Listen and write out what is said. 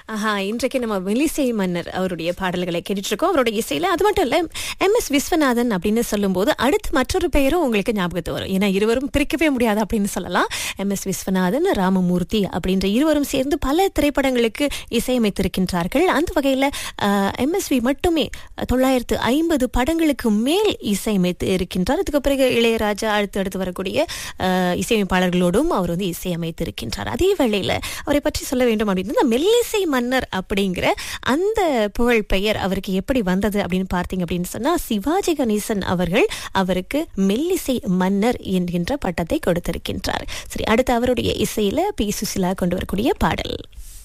ஆஹா இன்றைக்கு நம்ம மெலிசை மன்னர் அவருடைய பாடல்களை கேட்டுட்டு இருக்கோம் அவருடைய இசையில அது மட்டும் இல்ல எம் எஸ் விஸ்வநாதன் அப்படின்னு சொல்லும்போது அடுத்து மற்றொரு பெயரும் உங்களுக்கு ஞாபகத்து வரும் ஏன்னா இருவரும் பிரிக்கவே முடியாது அப்படின்னு சொல்லலாம் எம் எஸ் விஸ்வநாதன் ராமமூர்த்தி அப்படின்ற இருவரும் சேர்ந்து பல திரைப்படங்களுக்கு இசையமைத்திருக்கின்றார்கள் அந்த வகையில எம்எஸ்வி மட்டுமே தொள்ளாயிரத்து ஐம்பது படங்களுக்கு மேல் இசையமைத்து இருக்கின்றார் அதுக்கு பிறகு இளையராஜா அடுத்து அடுத்து வரக்கூடிய அஹ், இசையமைப்பாளர்களோடும் அவர் வந்து இசையமைத்திருக்கின்றார் அதே வேளையில அவரை பற்றி சொல்ல வேண்டும் அப்படின்னா மெல்லிசை மன்னர் அப்படிங்கிற அந்த புகழ் பெயர் அவருக்கு எப்படி வந்தது அப்படின்னு பார்த்தீங்க அப்படின்னு சொன்னா சிவாஜி கணேசன் அவர்கள் அவருக்கு மெல்லிசை மன்னர் என்கின்ற பட்டத்தை கொடுத்திருக்கின்றார் சரி அடுத்து அவருடைய இசையில பி சுசிலா கொண்டு வரக்கூடிய பாடல்